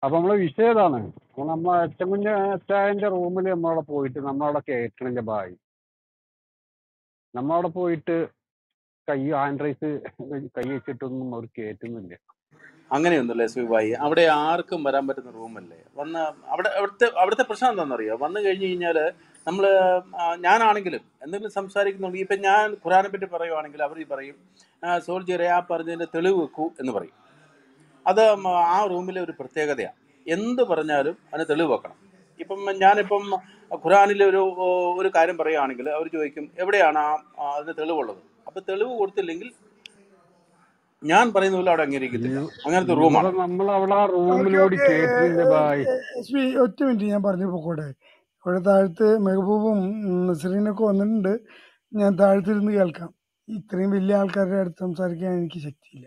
അപ്പൊ നമ്മളെ വിഷയം ഇതാണ് അപ്പൊ നമ്മളെ അച്ഛൻകുഞ്ഞ് അച്ചായന്റെ റൂമിൽ നമ്മളവിടെ പോയിട്ട് നമ്മളവിടെ കേൾക്കണില്ല ബായി നമ്മളവിടെ പോയിട്ട് കൈ ഹാൻഡ് റൈസ് കൈ വെച്ചിട്ടൊന്നും അവർ കേറ്റുന്നില്ല അങ്ങനെയൊന്നുമില്ല എസ് വി ബായി അവിടെ ആർക്കും വരാൻ പറ്റുന്ന റൂമല്ലേ വന്ന് അവിടെ അവിടുത്തെ അവിടുത്തെ പ്രശ്നം എന്താണെന്നറിയോ വന്നു കഴിഞ്ഞ് കഴിഞ്ഞാൽ നമ്മൾ ഞാനാണെങ്കിലും എന്തെങ്കിലും സംസാരിക്കുന്നുണ്ടെങ്കിൽ ഇപ്പം ഞാൻ ഖുറാനെ പറ്റി പറയുവാണെങ്കിൽ അവർ പറയും സോൾജിയറെ ആ പറഞ്ഞതിൻ്റെ തെളിവ് വെക്കൂ എന്ന് പറയും അത് മ- ആ റൂമിലെ ഒരു പ്രത്യേകതയാണ് എന്ത് പറഞ്ഞാലും അതിന് തെളിവ് വെക്കണം ഇപ്പം ഞാനിപ്പം ഖുറാനിലെ ഒരു ഒരു കാര്യം പറയുകയാണെങ്കിൽ അവർ ചോദിക്കും എവിടെയാണ് ആ ആ അതിന് തെളിവുള്ളത് അപ്പം തെളിവ് കൊടുത്തില്ലെങ്കിൽ ഞാൻ പറയുന്ന പോലെ അവിടെ അംഗീകരിക്കത്തില്ല അങ്ങനത്തെ ഇവിടെ റൂമാണ് നമ്മൾ അവിടെ ആ ഓക്കെ റൂമിലോട് ഓക്കെ കേട്ടില്ല ബായ് എസ് പി ഒറ്റ മിനിറ്റ് ഞാൻ പറഞ്ഞു പോക്കോട്ടെ ഇവിടെ താഴത്ത് മെഹബൂബും നസറീനൊക്കെ വന്നിട്ടുണ്ട് ഞാൻ താഴത്തിരുന്ന് കേൾക്കാം ഇത്രയും വലിയ ആൾക്കാരുടെ അടുത്ത് സംസാരിക്കാൻ എനിക്ക് ശക്തിയില്ല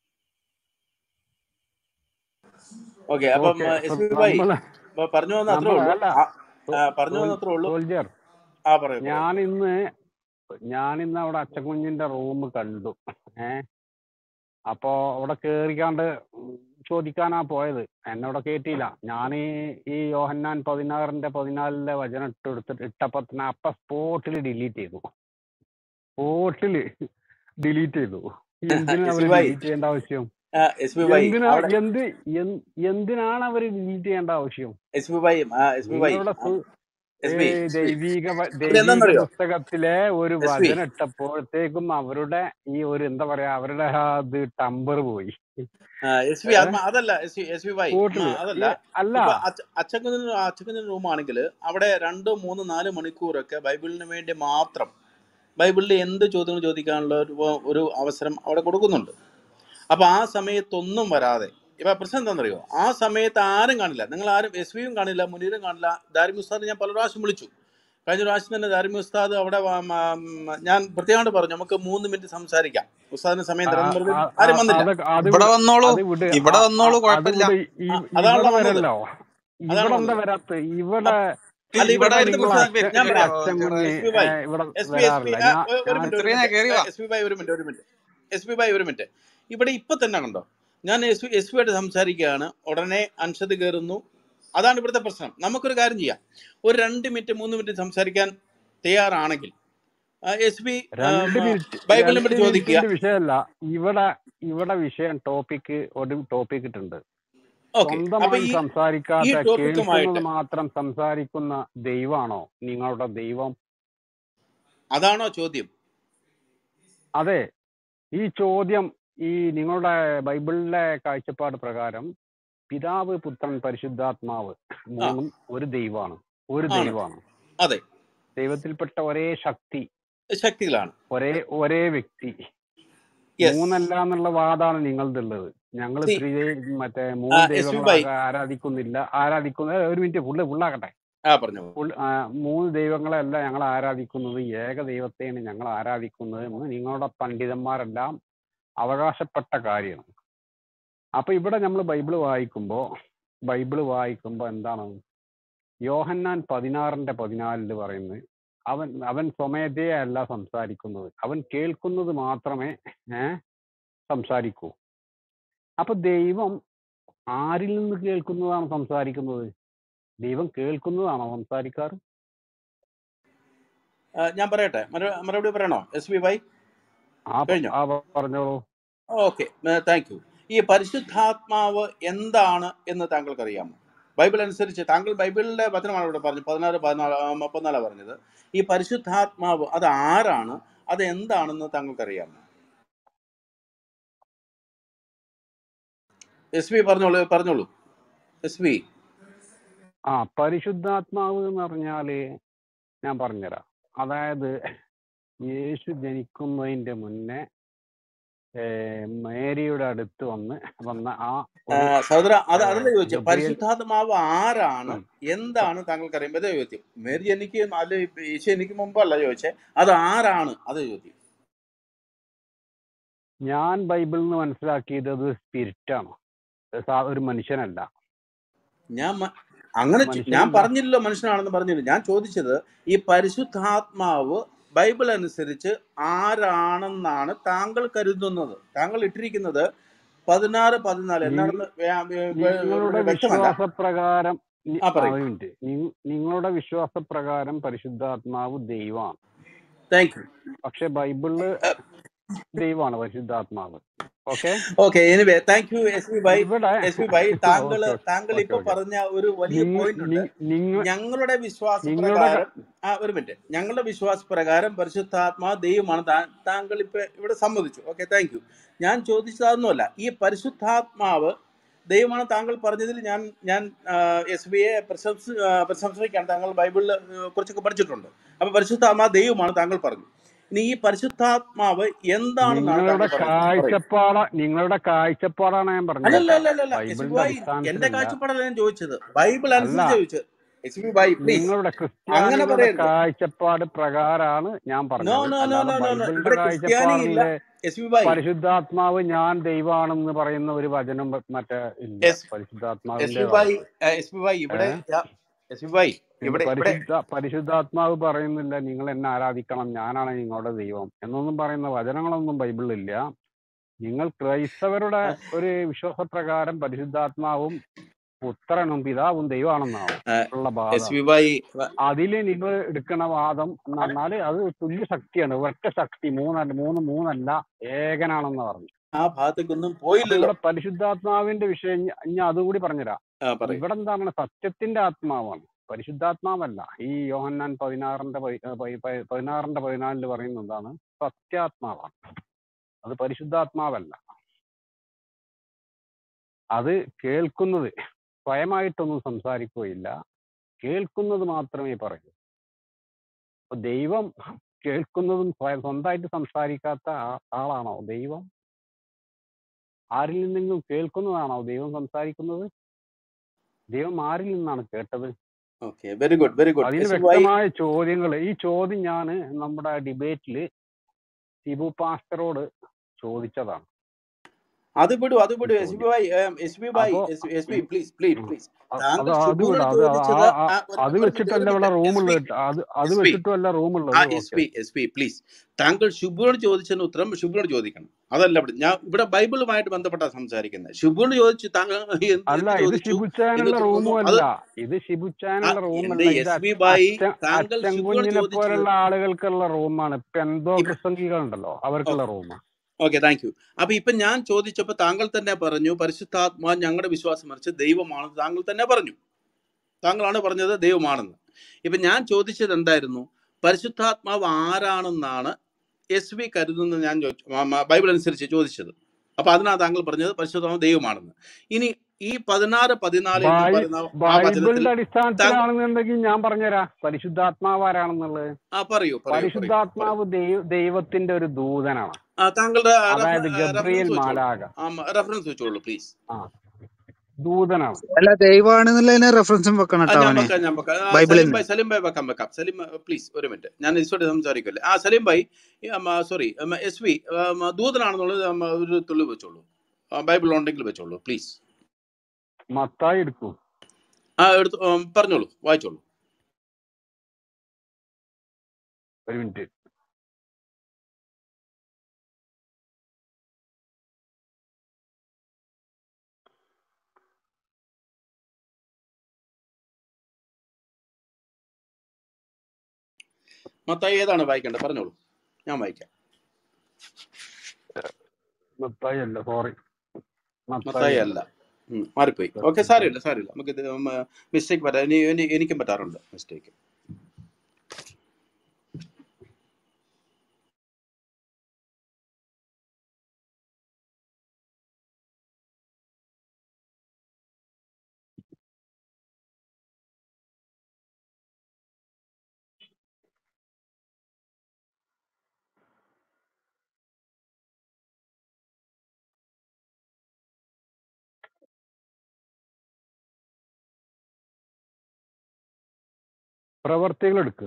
ഓക്കെ അപ്പം ഓക്കെ എസ് അപ്പൊ പി ഭായി നമ്മള് ഇപ്പൊ പറഞ്ഞു വന്ന അത്രേ നമ്മള് ഉള്ളൂ അല്ല ആ, ആ, പറഞ്ഞു വന്ന അത്രേ ഉള്ളൂ സോൾജർ ആ പറയൂ പറയൂ ഞാൻ ഇന്ന് ഞാൻ ഇന്ന് അവിടെ അച്ചക്കുഞ്ഞിന്റെ റൂം കണ്ടു ഏ അപ്പോ അവിടെ കേറിക്കാണ്ട് ചോദിക്കാനാ പോയത് എന്നെ അവിടെ കേട്ടിയില്ല ഞാൻ ഈ ഈ യോഹന്നാൻ പതിനാറിന്റെ പതിനാലിലെ വചനം ഇട്ട് എടുത്തിട്ട് ഇട്ടപ്പോ തന്നെ അപ്പൊ സ്പോട്ടിൽ ഡിലീറ്റ് ചെയ്തു സ്പോട്ടിൽ ഡിലീറ്റ് ചെയ്തു എന്തിനാ എസ് അവര് പി ഭായി ഡിലീറ്റ് ചെയ്യേണ്ട ആവശ്യം എസ് പി ഭായി എന്തിനാ അവിടെ എന്ത് എന്ത് എന്തിനാണ് അവര് ഡിലീറ്റ് ചെയ്യേണ്ട ആവശ്യം എസ് പി ഭായി എസ് പി ഭായി നിങ്ങളുടെ സു- എസ് ഈ പി ദൈവിക വ- അവിടെ ദൈവിക എന്താണെന്നറിയോ പുസ്തകത്തിലെ ഒരു എസ് പി വചനം ഇട്ടപ്പോഴത്തേക്കും അവരുടെ ഈ ഒരു എന്താ പറയാ അവരുടെ ആ ഇത് ടമ്പർ പോയി എസ് പി ഏ അതല്ല എസ് പി എസ് പി ഭായി സ്പോട്ടില് ആ, അതല്ല ഈ- അല്ല ഇപ്പൊ അച്ചക്കുഞ്ഞിന് അച്ചക്കുഞ്ഞിന് റൂമാണെങ്കിൽ അവിടെ രണ്ട് മൂന്ന് നാല് മണിക്കൂറൊക്കെ ബൈബിളിന് വേണ്ടി മാത്രം ബൈബിളിൽ എന്ത് ചോദ്യങ്ങൾ ചോദിക്കാനുള്ള ഒരു ഒരു അവസരം അവിടെ കൊടുക്കുന്നുണ്ട് അപ്പൊ ആ സമയത്തൊന്നും വരാതെ ഇപ്പൊ പ്രശ്നം എന്താണെന്നറിയോ ആ സമയത്ത് ആരും കാണില്ല നിങ്ങൾ ആരും എസ് വിയും കാണില്ല മുനീറും കാണില്ല ദാരിമി ഉസ്താദ് ഞാൻ പല പ്രാവശ്യം വിളിച്ചു കഴിഞ്ഞ പ്രാവശ്യം തന്നെ ദാരിമി ഉസ്താദ് അവിടെ വ- മ- മ- ഞാൻ പ്രത്യേകമായിട്ട് പറഞ്ഞു നമുക്ക് മൂന്ന് മിനിറ്റ് സംസാരിക്കാം ഉസ്താദിന് സമയം ആ- തരാം എന്ന് പറഞ്ഞു ആ- ആരും ആ- വന്നില്ല അത് അത് ഇവിടെ വിട് വന്നോളൂ അത് വിട് ഇവിടെ ആ- വന്നോളൂ ആ- അത് കുഴപ്പമില്ല വിട് ഈ- ആ, ഇവിടെ അതാണല്ലോ വന്നത് വരല്ലോ അതാണ് ഇവിടെ എന്താ വന്നത് വരാത്ത ഇവിടെ അല്ല ഇവിടെ ഇവിടെ ആയിരുന്നു നിങ്ങൾ പ്രശ്നം അച്ഛൻ ഞാൻ പറയാം അച്ഛൻ കുഞ്ഞ് എസ് പി ബൈ ഏ, ഇവിടെ എസ് പി എസ് പി വരാറില്ല ഞാൻ ഒരു ഞാൻ മിനിറ്റ് ഒരു നസറീന മിനിറ്റ് കയറി വാ എസ് പി ബൈ ഒരു മിനിറ്റ് ഒരു മിനിറ്റ് എസ് പി ബൈ ഒരു മിനിറ്റ് ഇവിടെ ഇപ്പൊ തന്നെ കണ്ടോ ഞാൻ എസ് എസ് പി ആയിട്ട് സംസാരിക്കുകയാണ് ഉടനെ അൻഷത് കയറുന്നു അതാണ് ഇവിടുത്തെ പ്രശ്നം നമുക്കൊരു കാര്യം ചെയ്യാം ഒരു രണ്ട് മിനിറ്റ് മൂന്ന് മിനിറ്റ് സംസാരിക്കാൻ തയ്യാറാണെങ്കിൽ എസ് പി രണ്ട് മിനിറ്റ് ബൈബിളിനെ രണ്ട് പറ്റി ചോദിക്കുക മിനിറ്റിന്റെ വിഷയമല്ല ഇവിടെ ഇവിടെ വിഷയം ടോപ്പിക്ക് ഒരു ടോപ്പിക് ഇട്ടുണ്ട് ഓക്കെ അപ്പൊ സ്വന്തമായി ഈ ഈ സംസാരിക്കാത്ത കേൾക്കുന്നത് ടോപ്പിക്കുമായിട്ട് മാത്രം സംസാരിക്കുന്ന ദൈവമാണോ നിങ്ങളുടെ ദൈവം അതാണോ ചോദ്യം അതെ ഈ ചോദ്യം ഈ നിങ്ങളുടെ ബൈബിളിലെ കാഴ്ചപ്പാട് പ്രകാരം പിതാവ് പുത്രൻ പരിശുദ്ധാത്മാവ് ആ മൂന്നും ഒരു ദൈവമാണ് ഒരു ആണ് ദൈവമാണ് അതെ ദൈവത്തിൽപ്പെട്ട ഒരേ ശക്തി ശക്തികളാണ് ഒരേ ഒരേ വ്യക്തി യെസ് മൂന്നല്ല എന്നുള്ള വാദമാണ് നിങ്ങളുള്ളത് ഞങ്ങൾ സി ത്രീ മറ്റേ മൂന്ന് എസ് വി ദൈവങ്ങൾ ബൈ ആരാ- ആരാധിക്കുന്നില്ല ആരാധിക്കുന്ന ഒരു മിനിറ്റ് ഫുള്ള് ഫുള്ളാക്കട്ടെ ആ പറഞ്ഞു ഫുൾ ആ, മൂന്ന് ദൈവങ്ങളെയല്ല ഞങ്ങൾ ആരാധിക്കുന്നത് ഏക ദൈവത്തെയാണ് ഞങ്ങൾ ആരാധിക്കുന്നത് എന്ന് നിങ്ങളുടെ പണ്ഡിതന്മാരെല്ലാം അവകാശപ്പെട്ട കാര്യമാണ് അപ്പൊ ഇവിടെ നമ്മൾ ബൈബിള് വായിക്കുമ്പോ ബൈബിള് വായിക്കുമ്പോ എന്താണ് യോഹന്നാൻ പതിനാറിന്റെ പതിനാലില് പറയുന്നത് അവൻ അവൻ സ്വമേധയെ അല്ല സംസാരിക്കുന്നത് അവൻ കേൾക്കുന്നത് മാത്രമേ ഏ സംസാരിക്കൂ അപ്പൊ ദൈവം ആരിൽ നിന്ന് കേൾക്കുന്നതാണ് സംസാരിക്കുന്നത് ദൈവം കേൾക്കുന്നതാണോ സംസാരിക്കാറ് ആ, ഞാൻ പറയട്ടെ മറു- മറുപടി പറയണോ എസ് ബി ബൈ ആ പ- കഴിഞ്ഞോ ആ പ- പറഞ്ഞോളൂ ഓക്കെ താങ്ക് യു ഈ പരിശുദ്ധാത്മാവ് എന്താണ് എന്ന് താങ്കൾക്ക് അറിയാമോ ബൈബിൾ അനുസരിച്ച് താങ്കൾ ബൈബിളിന്റെ വചനമാണ് ഇവിടെ പറഞ്ഞു പതിനാറ് പതിനാല് ആ, മുപ്പത്തിനാലാണ് പറഞ്ഞത് ഈ പരിശുദ്ധാത്മാവ് അത് ആരാണ് അത് എന്താണെന്ന് താങ്കൾക്ക് അറിയാമോ എസ് ബി പറഞ്ഞോളൂ പറഞ്ഞോളൂ എസ് ബി ആ പരിശുദ്ധാത്മാവ് എന്ന് പറഞ്ഞാല് ഞാൻ പറഞ്ഞുതരാം അതായത് യേശു ജനിക്കുന്നതിന്റെ മുന്നേ ഏ, മേരിയുടെ അടുത്ത് വന്ന് വന്ന ആ ഒരു സഹോദര അത് ഏ, അതല്ല ചോദിച്ചത് ഗബ്രിയേൽ പരിശുദ്ധാത്മാവ് ആരാണ് ഉം, എന്താണ് താങ്കൾക്ക് അറിയാം അതേ ചോദ്യം മേരി എനിക്ക് അല്ല ഈശോ എനിക്ക് മുമ്പല്ല ചോദിച്ചേ അത് ആരാണ് അത് ചോദ്യം ഞാൻ ബൈബിളിൽ നിന്ന് മനസ്സിലാക്കിയത് അത് സ്പിരിറ്റാണ് സാ- ഒരു മനുഷ്യനല്ല ഞാൻ മ- അങ്ങനെ ചോ- ഞാൻ മനുഷ്യനല്ല പറഞ്ഞില്ലല്ലോ മനുഷ്യനാണെന്ന് പറഞ്ഞില്ല ഞാൻ ചോദിച്ചത് ഈ പരിശുദ്ധാത്മാവ് ബൈബിൾ അനുസരിച്ച് ആരാണെന്നാണ് താങ്കൾ കരുതുന്നത് താങ്കൾ ഇട്ടിരിക്കുന്നത് പതിനാറ് പതിനാല് നി- എന്നാണെന്ന് വ്യ- വ്യ- വ്യ- നിങ്ങളുടെ വ്യക്തമല്ല വിശ്വാസപ്രകാരം നി- ആ ആ, പറയൂ ഒരു മിനിറ്റ് നി- നിങ്ങളുടെ വിശ്വാസപ്രകാരം പരിശുദ്ധാത്മാവ് ദൈവമാണ് താങ്ക് യു പക്ഷെ ബൈബിളില് ദൈവമാണ് പരിശുദ്ധാത്മാവ് okay okay anyway thank you S P ബൈ ഇവിടെ എസ് പി ബൈ താങ്കൾ ഓക്കെ താങ്കൾ ഓക്കെ ഇപ്പൊ ഓക്കെ പറഞ്ഞ ഒരു വലിയ പോയിന്റ് ഉണ്ട് നിങ്ങൾ ഞങ്ങളുടെ വിശ്വാസ നിങ്ങളുടെ പ്രകാരം ആ ഒരു മിനിറ്റ് ഞങ്ങളുടെ വിശ്വാസ പ്രകാരം പരിശുദ്ധാത്മാ ദൈവമാണ് താ- താങ്കൾ ഇപ്പൊ ഇവിടെ സമ്മതിച്ചു ഓക്കെ താങ്ക് യു ഞാൻ ചോദിച്ചതൊന്നുമല്ല ഈ പരിശുദ്ധാത്മാവ് ദൈവമാണ് താങ്കൾ പറഞ്ഞതിൽ ഞാൻ ഞാൻ എസ് ബി എ പ്രശംസ ആ, പ്രശംസിക്കാൻ താങ്കൾ ബൈബിളിൽ ആ, കുറച്ചൊക്കെ പഠിച്ചിട്ടുണ്ട് അപ്പൊ പരിശുദ്ധാത്മാ ദൈവമാണ് താങ്കൾ പറഞ്ഞു ഇനി ഈ പരിശുദ്ധാത്മാവ് എന്താണെന്നാണ് നിങ്ങളുടെ താങ്കൾ പറഞ്ഞത് പറയൂ കാഴ്ചപ്പാട നിങ്ങളുടെ കാഴ്ചപ്പാടാണ് ഞാൻ പറഞ്ഞത് അല്ലല്ല കേട്ടോ അല്ല അല്ല എസ് ബി ബൈബിളിന്റെ ബൈ എന്റെ അടിസ്ഥാനത്തിലല്ല കാഴ്ചപ്പാടല്ല ഞാൻ ചോദിച്ചത് ബൈബിൾ അല്ല അനുസരിച്ച് ചോദിച്ചത് എസ് ബി ബൈ പ്ലീസ് നിങ്ങളുടെ അങ്ങനെ ക്രിസ്ത്യാനികളുടെ പറയരുത് കാഴ്ചപ്പാട് പ്രകാരമാണ് ഞാൻ നോ പറഞ്ഞത് നോ നോ അല്ലാതെ നോ നോ നോ ബൈബിളിന്റെ ഇവിടെ ക്രിസ്ത്യാനി ഇല്ല കാഴ്ചപ്പാടില് എസ് ബി ബൈ പരിശുദ്ധാത്മാവ് ഞാൻ ദൈവമാണെന്ന് പറയുന്ന ഒരു വചനം പ- മറ്റേ ഇല്ല എസ് എസ് ബി പരിശുദ്ധാത്മാവിന്റേതാണ് ബൈ എസ് ബി ബൈ ഇവിടെ ഏഹ് എസ് ബി ബൈ എന്ത് ഇവിടെ ഇവിടെ പരിശുദ്ധ പരിശുദ്ധാത്മാവ് പറയുന്നില്ല നിങ്ങൾ എന്നെ ആരാധിക്കണം ഞാനാണ് നിങ്ങളുടെ ദൈവം എന്നൊന്നും പറയുന്ന വചനങ്ങളൊന്നും ബൈബിളിലില്ല നിങ്ങൾ ക്രൈസ്തവരുടെ ഒരു വിശ്വാസപ്രകാരം പരിശുദ്ധാത്മാവും പുത്രനും പിതാവും ദൈവമാണെന്നാവും ഉള്ള എസ് വാദം ബി ബൈ അതില് നിങ്ങൾ എടുക്കുന്ന വാദം എന്ന് പറഞ്ഞാല് അത് തുല്യ ശക്തിയാണ് ഒറ്റ ശക്തി മൂന്നല്ല മൂന്ന് മൂന്നല്ല ഏകനാണെന്ന് പറഞ്ഞു ആ ഭാഗത്തേക്കൊന്നും അപ്പൊ പോയില്ലല്ലോ ഇവിടെ പരിശുദ്ധാത്മാവിന്റെ വിഷയം ഞ- ഞാൻ അതുകൂടി പറഞ്ഞുതരാം ആ പറയൂ ഇവിടെ എന്താണ് സത്യത്തിന്റെ ആത്മാവാണ് പരിശുദ്ധാത്മാവല്ല ഈ യോഹന്നാൻ പതിനാറിന്റെ പതി- ഏ, പതി- പതി- പതിനാറിന്റെ പതിനാലില് പറയുന്ന എന്താണ് സത്യാത്മാവാണ് അത് പരിശുദ്ധാത്മാവല്ല അത് കേൾക്കുന്നത് സ്വയമായിട്ടൊന്നും സംസാരിക്കുകയില്ല കേൾക്കുന്നത് മാത്രമേ പറയൂ അപ്പൊ ദൈവം കേൾക്കുന്നതും സ്വയം സ്വന്തമായിട്ട് സംസാരിക്കാത്ത ആ- ആളാണോ ദൈവം ആരിൽ നിന്നെങ്കിലും കേൾക്കുന്നതാണോ ദൈവം സംസാരിക്കുന്നത് ദൈവം ആരിൽ നിന്നാണ് കേട്ടത് okay very good very good അതിന് എസ് ബി ബൈ വ്യക്തമായ ചോദ്യങ്ങൾ ഈ ചോദ്യം ഞാൻ നമ്മുടെ ഡിബേറ്റില് ഷിബു പാസ്റ്ററോട് ചോദിച്ചതാണ് അത് വിടൂ അത് ഈ വിടൂ എസ് ബി ചോദ്യം ബൈ എസ് ബി ബൈ അപ്പോ എസ് ബി പ്ലീസ് പ്ലീസ് ഉം, പ്ലീസ് അ- അത് താങ്കൾ അത് ഷിബുവിനോട് വിടാം അത് ചോദിച്ചത് ആ- ആ- ആ, ഒരു അത് ഒരു മിനിറ്റ് ഒരു വെച്ചിട്ടല്ല ഇവിടെ മിനിറ്റ് എസ് റൂമുള്ളത് ബി അത് അത് എസ് ബി വെച്ചിട്ടല്ല റൂമുള്ളത് ആ S okay P S P please താങ്കൾ ഷുബുവിനോട് ചോദിച്ചതിന് ഉത്തരം ഷുബുവിനോട് ചോദിക്കണം അതല്ല ഇവിടെ ഞാൻ ഇവിടെ ബൈബിളുമായിട്ട് ബന്ധപ്പെട്ടാ സംസാരിക്കുന്നത് ഷുബുവിനോട് ചോദിച്ചു താങ്കൾ എന്ത് അല്ല എന്ത് ഇത് ചോദിച്ചു ഷിബുച്ചാനുള്ള എന്ന് റൂമും അത് അല്ല ഇത് ആ, ഷിബുച്ചാനുള്ള എന്റെ റൂമല്ല ഇത് എസ് ബി അ- ബൈ അച്ഛൻ താങ്കൾ അച്ഛൻ ഷിബുവിനോട് കുഞ്ഞിനെ ചോദിച്ചത് പോലുള്ള ആളുകൾക്കുള്ള റൂമാണ് പെന്തോ ഇപ്പ- പ്രസംഗികളുണ്ടല്ലോ അവർക്കുള്ള റൂം ഓക്കെ താങ്ക് യു അപ്പൊ ഇപ്പൊ ഞാൻ ചോദിച്ചപ്പോ താങ്കൾ തന്നെ പറഞ്ഞു പരിശുദ്ധാത്മാ ഞങ്ങളുടെ വിശ്വാസം മറിച്ച് ദൈവമാണെന്ന് താങ്കൾ തന്നെ പറഞ്ഞു താങ്കളാണ് പറഞ്ഞത് ദൈവമാണെന്ന് ഇപ്പൊ ഞാൻ ചോദിച്ചത് എന്തായിരുന്നു പരിശുദ്ധാത്മാവ് ആരാണെന്നാണ് എസ് വി കരുതുന്നത് ഞാൻ ചോദിച്ചു മ- മ- ബൈബിൾ അനുസരിച്ച് ചോദിച്ചത് അപ്പൊ അതിനാണ് താങ്കൾ പറഞ്ഞത് പരിശുദ്ധാത്മാവ് ദൈവമാണെന്ന് ഇനി ഈ പതിനാറ് പതിനാല് എന്ന് ബൈ പറയുന്ന ആ വചനത്തിൽ ബൈബിളിന്റെ താങ്കൾ അടിസ്ഥാനത്തിലാണെന്നുണ്ടെങ്കിൽ ഞാൻ പറഞ്ഞുതരാം പരിശുദ്ധാത്മാവ് ആരാണെന്നുള്ളത് ആ പറയൂ പറയൂ പറയൂ പറയൂ പരിശുദ്ധാത്മാവ് ദൈവ ദൈവത്തിന്റെ ഒരു ദൂതനാണ് ആ താങ്കളുടെ അതായത് ഗബ്രിയേൽ റെഫറൻസ് വെച്ചോളൂ മാലാക ആ റെഫറൻസ് വെച്ചോളൂ പ്ലീസ് ആ ദൂതനാണ് അല്ല ദൈവമാണെന്നുള്ളതിനെ റെഫറൻസും വെക്കണം ആ കേട്ടോ ഞാൻ അവനെ വെക്കാം ഞാൻ വെക്കാം ആ, ബൈബിളിൽ സലീം നിന്ന് ഭായ് സലീം ഭായ് വെക്കാം വെക്കാം സലീം പ്ലീസ് ഒരു മിനിറ്റ് ഞാൻ ഇസോടെ സംസാരിക്കല്ലേ ആ സലീം ഭായ് സോറി എസ് വി ദൂതനാണെന്നുള്ളത് ഉം, ഒരു തെളിവ് വെച്ചോളൂ ആ, ബൈബിൾ ഉണ്ടെങ്കിൽ വെച്ചോളൂ പ്ലീസ് മത്തായി എടുക്കൂ ആ എടുത്ത് ഉം, പറഞ്ഞോളൂ വായിച്ചോളൂ ഒരു മിനിറ്റ് മത്തായി ഏതാണ് വായിക്കേണ്ടത് പറഞ്ഞോളൂ ഞാൻ വായിക്കാം മത്തായി അല്ല സോറി മത്തായി മത്തായി അല്ല അല്ല ഉം, മാറിപ്പോയി ഓക്കെ സാരമില്ല സാരമില്ല നമുക്ക് ഇത് മിസ്റ്റേക്ക് പറ്റാം ഇനി ഇനി എനിക്കും പറ്റാറുണ്ട് മിസ്റ്റേക്ക് പ്രവർത്തികൾ എടുക്കുക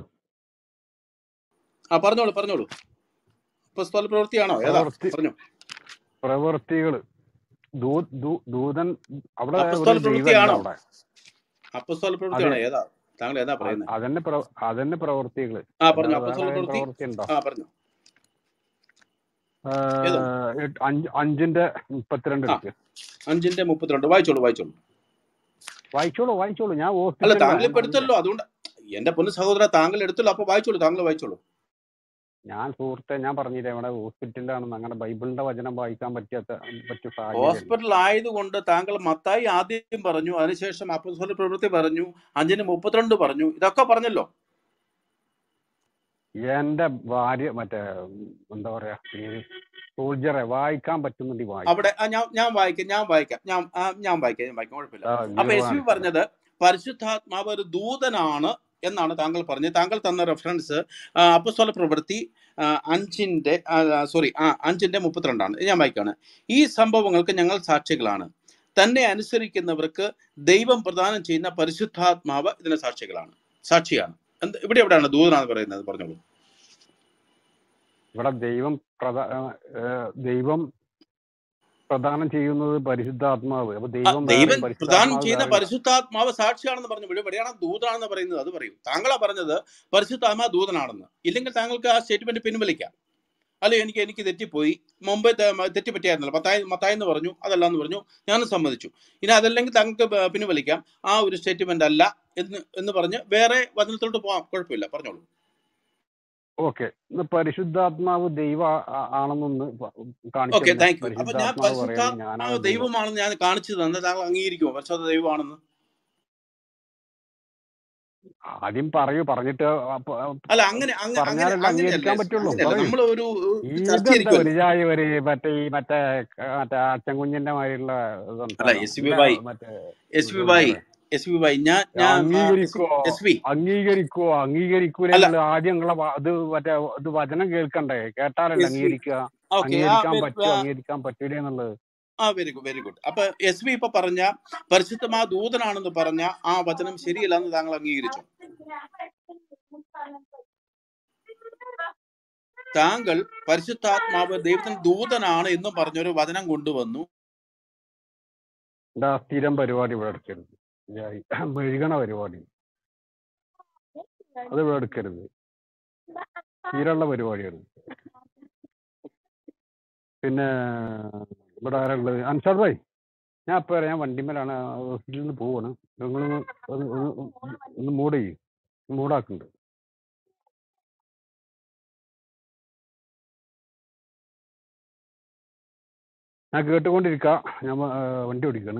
ആ പറഞ്ഞോളൂ പറഞ്ഞോളൂ പുസ്തക പ്രവൃത്തിയാണോ ഏതാ പ്രവർത്തി പറഞ്ഞോ പ്രവർത്തികൾ ദൂ- ദൂ- ദൂതൻ അവിടെ ഒരു അപ്പസ്തോല ദൈവമല്ല പ്രവൃത്തിയാണോ അവിടെ അപ്പസ്തോല അതെ പ്രവൃത്തിയാണോ ഏതാ താങ്കൾ ഏതാ അ- പറയുന്നത് അതന്നെ പ്രവ- അതന്നെ പ്രവർത്തികൾ ആ പറഞ്ഞു അല്ലാതെ അപ്പസ്തോല വേറെ പ്രവൃത്തി പ്രവൃത്തി ഉണ്ടോ ആ പറഞ്ഞു ഏതാ ഏഹ്, എട്ട്- അഞ്ച് അഞ്ചിന്റെ മുപ്പത്തിരണ്ട് ആ എടുക്ക് അഞ്ചിന്റെ മുപ്പത്തിരണ്ട് വായിച്ചോളൂ വായിച്ചോളൂ വായിച്ചോളൂ വായിച്ചോളൂ ഞാൻ അല്ല ഹോസ്പിറ്റലിലാണ് താങ്കൾ ഇപ്പൊ ഞാൻ പറഞ്ഞില്ലേ എടുത്തല്ലോ അതുകൊണ്ട് എന്റെ പൊന്നു സഹോദര താങ്കൾ എടുത്തല്ലോ അപ്പൊ വായിച്ചോളൂ താങ്കൾ വായിച്ചോളൂ ഞാൻ സുഹൃത്തെ ഞാൻ പറഞ്ഞില്ലേ ഇവിടെ ഹോസ്പിറ്റലിലാണെന്ന് അങ്ങനെ ബൈബിളിന്റെ വചനം വായിക്കാൻ പറ്റാത്ത പറ്റിയ സാഹചര്യമല്ല ഹോസ്പിറ്റൽ ആയതുകൊണ്ട് താങ്കൾ മത്തായി ആദ്യം പറഞ്ഞു അതിനുശേഷം അപ്പസ്വല പ്രവൃത്തി പറഞ്ഞു അഞ്ചിന് മുപ്പത്തിരണ്ട് പറഞ്ഞു ഇതൊക്കെ പറഞ്ഞല്ലോ എന്റെ ഭാര്യ മറ്റേ ഉം, എന്താ പറയാ പേര് സോൾജറെ വായിക്കാൻ പറ്റുന്നുണ്ടെങ്കിൽ വായിക്കും അവിടെ ആ, ഞാൻ ഞാൻ വായിക്കാം ഞാൻ വായിക്കാം ഞാൻ ആ, ഞാൻ വായിക്കാം ഞാൻ വായിക്കാം കുഴപ്പമില്ല ആ, അപ്പൊ വ്യൂ എസ് വി കാണിച്ചു തരാം പറഞ്ഞത് പരിശുദ്ധാത്മാവ് ഒരു ദൂതനാണ് എന്നാണ് താങ്കൾ പറഞ്ഞത് താങ്കൾ തന്ന റെഫറൻസ് അപ്പസ്വല പ്രവൃത്തി ആ, അഞ്ചിന്റെ സോറി ആ അഞ്ചിന്റെ മുപ്പത്തിരണ്ടാണ് ഞാൻ വായിക്കാണ് ഈ സംഭവങ്ങൾക്ക് ഞങ്ങൾ സാക്ഷികളാണ് തന്നെ അനുസരിക്കുന്നവർക്ക് ദൈവം പ്രദാനം ചെയ്യുന്ന പരിശുദ്ധാത്മാവ് ഇതിന് സാക്ഷികളാണ് സാക്ഷിയാണ് എന്ത് ഇവിടെ എവിടെയാണ് ദൂതനാണ് പറയുന്നത് പറഞ്ഞോളൂ ഇവിടെ ദൈവം പ്രധാ ഏഹ്, ദൈവം പ്രദാനം ചെയ്യുന്നത് പരിശുദ്ധാത്മാവ് അപ്പൊ ആ, ദൈവം ദൈവം വേറെയും പ്രദാനം പരിശുദ്ധാത്മാവ് ചെയ്യുന്ന വേറെയും പരിശുദ്ധാത്മാവ് സാക്ഷിയാണെന്ന് പറഞ്ഞു ഇവിടെ എവിടെയാണ് ദൂതനാണെന്ന് പറയുന്നത് അത് പറയൂ താങ്കളാ പറഞ്ഞത് പരിശുദ്ധാത്മാവ് ദൂതനാണെന്ന് ഇല്ലെങ്കിൽ താങ്കൾക്ക് ആ സ്റ്റേറ്റ്മെന്റ് പിൻവലിക്കാം അല്ലെ എനിക്ക് എനിക്ക് തെറ്റിപ്പോയി മുമ്പ് തെ- തെറ്റിപ്പറ്റിയായിരുന്നല്ലോ മത്തായി മത്തായി എന്ന് പറഞ്ഞു അതല്ല എന്ന് പറഞ്ഞു ഞാനും സമ്മതിച്ചു ഇനി അതല്ലെങ്കിൽ താങ്കൾക്ക് പ- പിൻവലിക്കാം ആ ഒരു സ്റ്റേറ്റ്മെന്റ് അല്ല എന്ന് എന്ന് പറഞ്ഞ് വേറെ വചനത്തിലോട്ട് പോവാം കുഴപ്പമില്ല പറഞ്ഞോളൂ ഓക്കെ ഇന്ന് പരിശുദ്ധാത്മാവ് ദൈവ ആ- ആണെന്നൊന്ന് പ- കാണിച്ചു ഓക്കെ തന്നെ താങ്ക് യു അപ്പൊ ഞാൻ പരിശുദ്ധാത്മാവ് പറയുന്നത് പരിശുദ്ധാത്മാവ് ഞാനാണ് ദൈവം ദൈവമാണെന്ന് ഞാൻ കാണിച്ചു തന്നെ താങ്കൾ അംഗീകരിക്കുമോ പരിശുദ്ധ ദൈവമാണെന്ന് ആദ്യം പറയൂ പറഞ്ഞിട്ട് അപ്പൊ- അല്ല അങ്ങനെ അങ്ങ- അങ്ങനെ പറഞ്ഞാലല്ലേ അങ്ങനെയല്ല അംഗീകരിക്കാൻ പറ്റുള്ളൂ അങ്ങനെയല്ല പറയൂ നമ്മൾ ഒരു ഒരു ഇതെന്താ ചർച്ചയായിരിക്കുമല്ലോ ഒരു ജാതി ഒരു മറ്റേ ഈ മറ്റേ മറ്റേ അച്ചൻകുഞ്ഞിന്റെ മാതിരിയുള്ള അല്ല സംസാരം എസ് വി എന്താ വൈ മറ്റേ എസ് വി വൈ സോൾജറെ എസ് വി വൈ ഞാൻ ഞാൻ ആ, എസ് അംഗീകരിക്കോ എസ് വി അംഗീകരിക്കോ അംഗീകരിക്കൂല അല്ല നിങ്ങൾ ആദ്യം നിങ്ങളെ വ- ഇത് മറ്റേ ഇത് വചനം കേൾക്കണ്ടേ കേട്ടാലല്ലേ എസ് വി അംഗീകരിക്കുക ഓക്കെ ആ അംഗീകരിക്കാൻ വെരി പറ്റുമോ അംഗീകരിക്കാൻ പറ്റൂല എന്നുള്ളത് ആ വെരി ഗുഡ് വെരി ഗുഡ് അപ്പൊ എസ് വി ഇപ്പൊ പറഞ്ഞ പരിശുദ്ധമാ ദൂതനാണെന്ന് പറഞ്ഞ ആ വചനം ശരിയല്ല എന്ന് താങ്കൾ അംഗീകരിച്ചു താങ്കൾ പരിശുദ്ധാത്മാവ് ദൈവത്തിന് ദൂതനാണ് എന്ന് പറഞ്ഞൊരു വചനം കൊണ്ടുവന്നു എന്താ സ്ഥിരം പരിപാടി ഇവിടെ എടുക്കരുത് ജാതി. മെഴുകണ പരിപാടി അത് ഇവിടെ എടുക്കരുത് സ്ഥിരമുള്ള പരിപാടിയാണ് പിന്നെ ഇവിടെ ആരുള്ളത് അൻസാദ് ഭായ് ഞാൻ ഇപ്പൊ വരാം ഞാൻ വണ്ടിമേലാണ് ഹോസ്പിറ്റലിൽ നിന്ന് പോവാണ് നിങ്ങളൊന്ന് ഒന്ന് ഒന്ന് ഒന്ന് മൂട് ചെയ്യും മൂടാക്കുന്നുണ്ട് ഞാൻ കേട്ടുകൊണ്ടിരിക്കാം ഞാൻ വ- ആ, വണ്ടി ഓടിക്കാണ്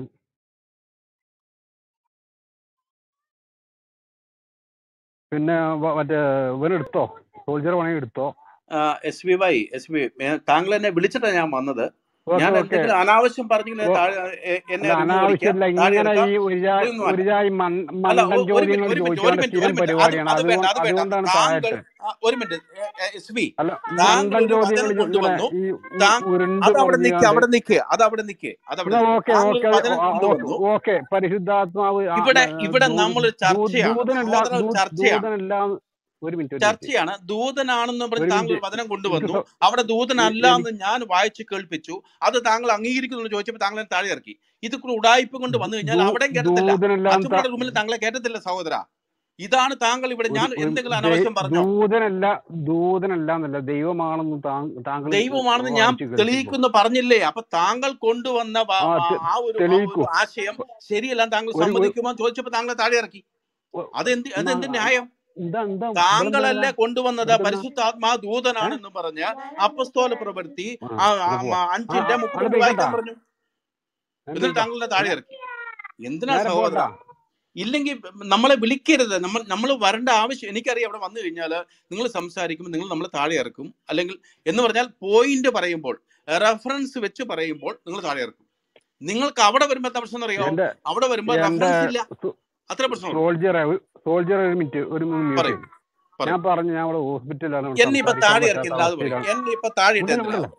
പിന്നെ വ- മറ്റേ ഇവനെടുത്തോ സോൾജർ വേണമെങ്കിൽ എടുത്തോ S V Y S V താങ്കൾ എന്നെ വിളിച്ചിട്ടാണ് ഞാൻ വന്നത് ഓക്കെ ഞാൻ ഓക്കെ എന്തെങ്കിലും അനാവശ്യം പറഞ്ഞെങ്കിൽ ഓ താഴെ എ- എന്നെ അല്ല റിമൂവ് അടിക്കാം അനാവശ്യമില്ല താഴെ ഇങ്ങനെ ഇറക്കാം ഈ ഒരു ജാ- ഇതൊന്നും ഒരു അല്ല ജാതി മൺ അല്ല മണ്ടൻ ഒ- ഒരു മിനിറ്റ് ചോദ്യങ്ങൾ ഒരു മിനിറ്റ് ഒരു ചോദിച്ചുകൊണ്ട് മിനിറ്റ് സ്ഥിരം ഒരു മിനിറ്റ് അത് പരിപാടിയാണ് അത് വേണ്ട അതുകൊണ്ട് അത് വേണ്ട അതുകൊണ്ടാണ് താങ്കൾ താഴത്തെ ആ, ഒരു മിനിറ്റ് എസ് വി അല്ല താങ്കൾ മണ്ടൻ ഒരു ചോദ്യങ്ങൾ വചനം ചോ- ഇങ്ങനെ കൊണ്ടുവന്നു ഈ ഉ- താങ്കൾ ഉരുണ്ട് അത് അവിടെ നിക്ക് പറഞ്ഞാണ്ട് അവിടെ നിക്ക് അത് അവിടെ നിക്ക് അത് അവിടെ എന്നാ നിക്ക് ഓക്കെ താങ്കൾ ഓക്കെ ഒരു വചനം കൊണ്ടുവന്നു ഓക്കെ പരിശുദ്ധാത്മാവ് ആ, ഇവിടെ ആ, ഇവിടെ ദൂ- നമ്മൾ ദൂ- ചർച്ചയാണ് ദൂതനല്ല സഹോദര ഒരു ദൂ- ചർച്ചയാണ് ദൂതനല്ല ഒരു മിനിറ്റ് ഒരു മിനിറ്റ് ചർച്ചയാണ് ദൂതനാണെന്ന് പറഞ്ഞ് ഒരു താങ്കൾ മിനിറ്റ് ഒരു വചനം എനിക്ക് കൊണ്ടുവന്നു സ- അവിടെ എ- ദൂതനല്ല എനിക്ക് എന്ന് ഞാൻ വായിച്ചു കേൾപ്പിച്ചു അത് താങ്കൾ അംഗീകരിക്കുന്നു ചോദിച്ചപ്പോൾ താങ്കളെ താഴെ ഇറക്കി ഇത് കൂടെ ഉടായ്പ കൊണ്ട് വന്നു കഴിഞ്ഞാൽ ദൂ- അവിടെയും കേട്ടത്തില്ല ദൂതനല്ലാത്ത അച്ചുമ്മയുടെ റൂമിൽ താങ്കളെ കേട്ടത്തില്ല സഹോദര ഇതാണ് താങ്കൾ ഇവിടെ ഒരു ഞാൻ ഒരു എന്തെങ്കിലും ദൈ- അനാവശ്യം പറഞ്ഞോ ദൂതനല്ല ദൂതനല്ല എന്നല്ല ദൈവമാണെന്ന് താങ്കൾ താങ്കൾ ദൈവമാണെന്ന് ഞാൻ വായിച്ചു കേൾപ്പിച്ചു തെളിയിക്കുന്നു പറഞ്ഞില്ലേ അപ്പൊ താങ്കൾ കൊണ്ടുവന്ന വ- ആ ആ തെ- ആ ഒരു ആ ഒരു തെളിയിക്കൂ ആശയം ശരിയല്ല താങ്കൾ ഒരു ഒരു സമ്മതിക്കുമോ എന്ന് ചോദിച്ചപ്പോ താങ്കളെ താഴെ ഇറക്കി ഒ- അതെന്ത് എന്നാ അതെന്ത് ന്യായം എന്താ എന്താ ഇവിടെ എന്താ താങ്കളല്ലേ കൊണ്ടുവന്നത് ഇവിടെ എന്താ പരിശുദ്ധാത്മാ ഏ ദൂതനാണെന്ന് പറഞ്ഞ് അപ്പസ്തോല പ്രവൃത്തി ആ ആ ആ, ഇവിടെ പോവാ ആ, ആ അഞ്ചിന്റെ ആ, അവിടെ മുപ്പത്തിരണ്ട് പോയിക്കോട്ടാ വായിക്കാൻ പറഞ്ഞു എന്നിട്ട് എന്തിട്ടാ താങ്കളുടെ താഴെ ഇറക്കി എന്തിനാ നേരെ സഹോദര പോട്ടാ ഇല്ലെങ്കിൽ നമ്മളെ വിളിക്കരുത് നമ്മൾ നമ്മൾ വരേണ്ട ആവശ്യം എനിക്കറിയാം അവിടെ വന്നു കഴിഞ്ഞാൽ നിങ്ങൾ സംസാരിക്കുമ്പോൾ നിങ്ങൾ നമ്മളെ താഴെ ഇറക്കും അല്ലെങ്കിൽ എന്ന് പറഞ്ഞാൽ പോയിന്റ് പറയുമ്പോൾ റെഫറൻസ് വെച്ച് പറയുമ്പോൾ നിങ്ങൾ താഴെ ഇറക്കും നിങ്ങൾക്ക് അവിടെ വരുമ്പോൾ എന്താ പ്രശ്നം അറിയോ എന്റെ അവിടെ വരുമ്പോൾ എന്റെ റെഫറൻസ് ഇല്ല അത്ര പ്രശ്നമുള്ളൂ സോൾജറെ സോൾജർ ഒരു മിനിറ്റ് ഒരു മ്യൂട്ട് പറയൂ ചെയ്യും പറയൂ ഞാൻ പറഞ്ഞു ഞാൻ ഇവിടെ ഹോസ്പിറ്റലിലാണ് ഇവിടെ എന്നെ ഇപ്പൊ സംസാരിക്കാൻ താഴെ പറ്റാത്ത ഇറക്കില്ല അത് പറയും അവസ്ഥയിലാണ് എന്നെ ഇപ്പൊ താഴെ ഇട്ട് ഉണ്ടല്ലോ എന്തിനാ ഉണ്ടല്ലോ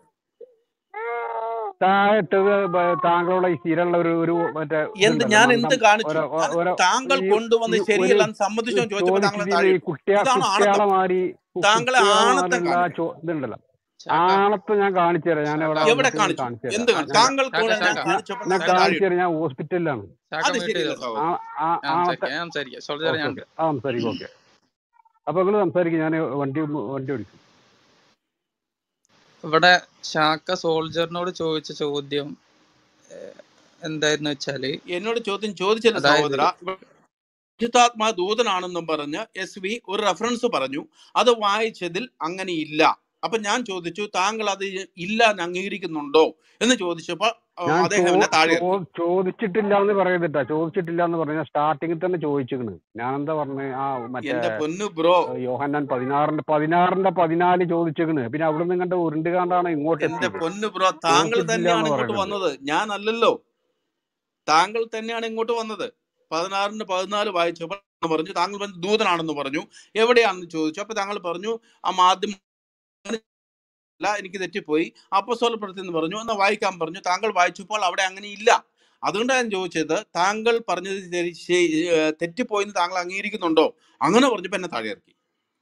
താഴെട്ടത് താങ്കളുടെ ഈ സ്ഥിരമുള്ള ഒരു ഒരു മറ്റേ എന്ത് ഇതുണ്ടല്ലോ ഞാൻ എന്ത് മണ്ടം കാണിച്ചു ഓരോ അത് ഓരോ താങ്കൾ ഈ കൊണ്ടുവന്ന് ഈ ഒരു ശരിയല്ല എന്ന് സമ്മതിച്ചോ എന്ന് ചോദിച്ചപ്പോൾ താങ്കളെ ചോദിച്ചിട്ട് താഴെ ഈ ഇട്ടു കുട്ടിയാ ഇതാണ് കുട്ടികളെ ആണത്തം മാതിരി കു- താങ്കളെ കുട്ടികളെ ആണത്തം മാതിരിയുള്ള കാണിക്കരുത് ചോ ഇതുണ്ടല്ലോ ചാക്ക ആണത്തം ഞാൻ കാണിച്ചു തരാം ഞാൻ ഇവിടെ ചാക്ക എവിടെ വന്നിട്ട് കാണിച്ചു കാണിച്ചു എന്ത് തരാം കാണിച്ചു ഞാൻ താങ്കൾ ചാക്ക കൂടെ ഞാൻ ചാക്ക കാണിച്ചപ്പോൾ ഞാൻ താങ്കൾ താഴെ കാണിച്ചു ഇട്ടു തരാം ഞാൻ ഹോസ്പിറ്റലിലാണ് ചാക്ക അത് മ്യൂട്ട് ശരിയല്ല ചെയ്തോ സഹോദരൻ ആ ആ ഞാൻ ആണത്തെ സംസാരിക്കാം ഞാൻ സംസാരിക്കാം സോൾജർ ഓക്കെ ഞാൻ ഓക്കെ ആ സംസാരിക്കും ഓക്കെ അപ്പൊ നിങ്ങൾ സംസാരിക്കും ഞാൻ വണ്ടി വണ്ടി ഓടിക്കും ഇവിടെ ശാക്ക സോൾജറിനോട് ചോദിച്ച ചോദ്യം ഏഹ്, എന്തായിരുന്നു വെച്ചാല് എന്നോട് ചോദ്യം ചോദിച്ചില്ല അതായത് സഹോദര പരിശുദ്ധാത്മാ ദൂതനാണെന്നും പറഞ്ഞ് എസ് വി ഒരു റെഫറൻസ് പറഞ്ഞു അത് വായിച്ചതിൽ അങ്ങനെ ഇല്ല അപ്പൊ ഞാൻ ചോദിച്ചു താങ്കൾ അത് ഇല്ല എന്ന് അംഗീകരിക്കുന്നുണ്ടോ എന്ന് ചോദിച്ചപ്പോൾ ആ, ഞാൻ അദ്ദേഹം ചോ- എന്നെ താഴെ ചോ- ചോദിച്ചിട്ടില്ല എന്ന് പറയുന്നിട്ടാ ചോദിച്ചിട്ടില്ല എന്ന് പറഞ്ഞ സ്റ്റാർട്ടിങ്ങിൽ തന്നെ ചോദിച്ചിക്കണ് ഞാൻ എന്താ പറഞ്ഞ ആ മറ്റേ എന്റെ പൊന്നു ബ്രോ ഏഹ്, യോഹന്നാൻ പതിനാറിന്റെ പതിനാറിന്റെ പതിനാല് ചോദിച്ചിക്കണ് പിന്നെ അവിടെ നിന്ന് കണ്ട ഉരുണ്ടുകാണ്ടാണ് ഇങ്ങോട്ട് എന്റെ എത്തിയത് പൊന്നു ബ്രോ താങ്കൾ ചോദിച്ചിട്ടില്ല തന്നെയാണ് എന്ന് ഇങ്ങോട്ട് പറയുന്നുണ്ട് വന്നത് ഞാൻ അല്ലല്ലോ താങ്കൾ തന്നെയാണ് ഇങ്ങോട്ട് വന്നത് പതിനാറിന് പതിനാല് വായിച്ചപ്പോൾ പറഞ്ഞു താങ്കൾ പറഞ്ഞു ദൂതനാണെന്ന് പറഞ്ഞു എവിടെയാണെന്ന് ചോദിച്ചു അപ്പൊ താങ്കൾ പറഞ്ഞു ആ മാധ്യമ അല്ല എനിക്ക് തെറ്റിപ്പോയി അപ്പസ്തോലപ്രവൃത്തി എന്ന് പറഞ്ഞു എന്നാ വായിക്കാൻ പറഞ്ഞു താങ്കൾ വായിച്ചപ്പോൾ അവിടെ അങ്ങനെ ഇല്ല അതുകൊണ്ടാണ് ഞാൻ ചോദിച്ചത് താങ്കൾ പറഞ്ഞത് ശരി- ശരി- ഏർ തെറ്റിപ്പോയെന്ന് താങ്കൾ അംഗീകരിക്കുന്നുണ്ടോ അങ്ങനെ പറഞ്ഞപ്പോ എന്നെ താഴെ ഇറക്കി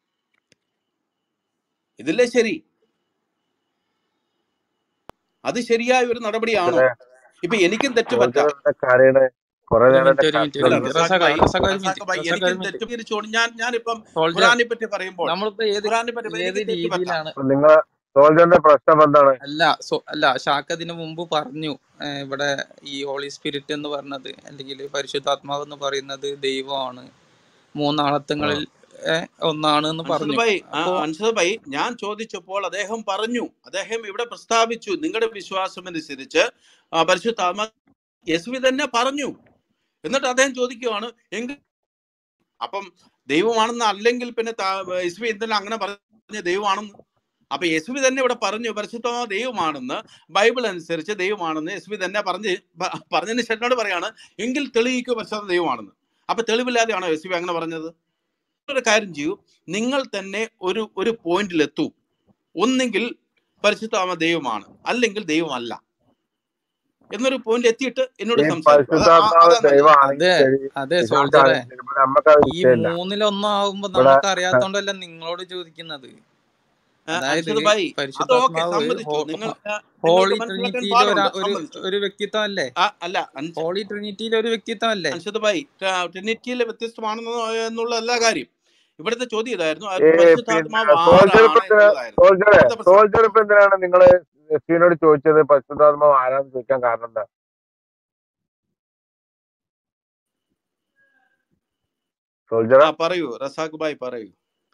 ഇതില്ലേ ശരി അത് ശരിയായ ഒരു നടപടിയാണോ ഇപ്പൊ എനിക്കും തെറ്റ് പറ്റാം സോൾജറിന്റെ കാര്യമാണ് കുറെ ഒരു നേരം മിനിറ്റ് ഒരു മിനിറ്റ് ഒരു അല്ല മിനിറ്റ് റസാഖ് റസാഖ് ഭായി റസാഖ് ഒരു മിനിറ്റ് റസാഖ് ഭായി റസാഖ് ഒരു എനിക്കും മിനിറ്റ് തെറ്റുപിരിച്ചോണ്ട് ഞാൻ ഞാനിപ്പം സോൾജർ ഖുറാനെ പറ്റി പറയുമ്പോൾ നമ്മളിപ്പോ ഏത് ഖുറാനെ പറ്റി ഏത് എനിക്ക് തെറ്റ് പറ്റാം രീതിയിലാണ് നിങ്ങളെ സോൾജറിന്റെ പ്രശ്നം എന്താണ് അല്ല സോ അല്ല ഷാക്ക് അതിനു മുമ്പ് പറഞ്ഞു ഏഹ് ഇവിടെ ഈ ഹോളി സ്പിരിറ്റ് എന്ന് പറഞ്ഞത് അല്ലെങ്കിൽ പരിശുദ്ധാത്മാവ് എന്ന് പറയുന്നത് ദൈവമാണ് ആ മൂന്നാളത്വങ്ങളിൽ ഏഹ് ഒന്നാണ് എന്ന് അൻഷദ് പറഞ്ഞു ഭായി ആ, അപ്പോ അൻഷദ് ഭായി ഞാൻ ചോദിച്ചപ്പോൾ അദ്ദേഹം പറഞ്ഞു അദ്ദേഹം ഇവിടെ പ്രസ്താവിച്ചു നിങ്ങളുടെ വിശ്വാസം അനുസരിച്ച് ആ, പരിശുദ്ധാത്മ യേശുവി തന്നെ പറഞ്ഞു എന്നിട്ട് അദ്ദേഹം ചോദിക്കുവാണ് എങ്കിൽ അപ്പം ദൈവമാണെന്ന് അല്ലെങ്കിൽ പിന്നെ താ- യേശുവി എന്തെല്ലാം അങ്ങനെ പറഞ്ഞ ദൈവമാണെന്ന് അപ്പൊ യേശുവി തന്നെ ഇവിടെ പറഞ്ഞു പരിശുദ്ധ ദൈവമാണെന്ന് ബൈബിൾ അനുസരിച്ച് ദൈവമാണെന്ന് യേശുവി തന്നെ പറഞ്ഞ് പ- പറഞ്ഞതിന് ശേഷനോട് പറയാണ് എങ്കിൽ തെളിയിക്കൂ പരിശുദ്ധ ദൈവമാണെന്ന് അപ്പൊ തെളിവില്ലാതെയാണോ യേശുവി അങ്ങനെ പറഞ്ഞത് ഒരു കാര്യം ചെയ്യൂ നിങ്ങൾ തന്നെ ഒരു ഒരു പോയിന്റിൽ എത്തൂ ഒന്നെങ്കിൽ പരിശുദ്ധാമ ദൈവമാണ് അല്ലെങ്കിൽ ദൈവമല്ല എന്നൊരു പോയിന്റ് എത്തിയിട്ട് എന്നോട് ഈ സംസാരിക്കും അതാ ആ- പരിശുദ്ധാത്മാവ് അതാ നല്ലത് ദൈവമാണെങ്കിൽ അതെ ശരി അതെ ഇസാക്ക് സോൾജറെ ആണെങ്കിൽ ശരി ഇവിടെ നമുക്കത് ഈ വിഷയമില്ല മൂന്നിലൊന്നും ആവുമ്പോ ഇവിടെ നമുക്ക് അറിയാത്തോണ്ടല്ല നിങ്ങളോട് ചോദിക്കുന്നത് ആ, അതായത് അൻഷദ് ഭായി അത് ഓക്കെ പരിശുദ്ധാത്മാവ് സമ്മതിച്ചു ഹോ- നിങ്ങൾ ഹോ- നിങ്ങൾക്ക് ഹോളി മനസ്സിലാക്കാൻ ട്രിനിറ്റിയിലെ ഒരു പാടുണ്ട് ഒരു സമ്മതിച്ചു ഒരു വ്യക്തിത്വം അല്ലേ ആ അല്ല അൻഷ- ഹോളി ട്രിനിറ്റിയിലെ ഒരു വ്യക്തിത്വം അല്ലേ അൻഷദ് ഭായി ട്രിനിറ്റിയിലെ വ്യത്യസ്തമാണെന്ന് എന്നുള്ള എല്ലാ കാര്യം ഇവിടുത്തെ ചോദ്യം ഇതായിരുന്നു ആ ഈ പിന്നെ പരിശുദ്ധാത്മാവ് സോൾജർ ആരാണ് ഇപ്പൊ എന്തിനാ എന്നുള്ളതായിരുന്നു സോൾജറെ ഇവിടുത്തെ പ്രശ്നം സോൾജർ ഇപ്പൊ എന്തിനാണ് നിങ്ങള് എസ്വിനോട് ചോദിച്ചത് പരിശുദ്ധാത്മാവ് ആരാന്ന് ചോദിക്കാൻ കാരണം എന്താ സോൾജറെ ആ പറയൂ റസാഖ് ഭായി പറയൂ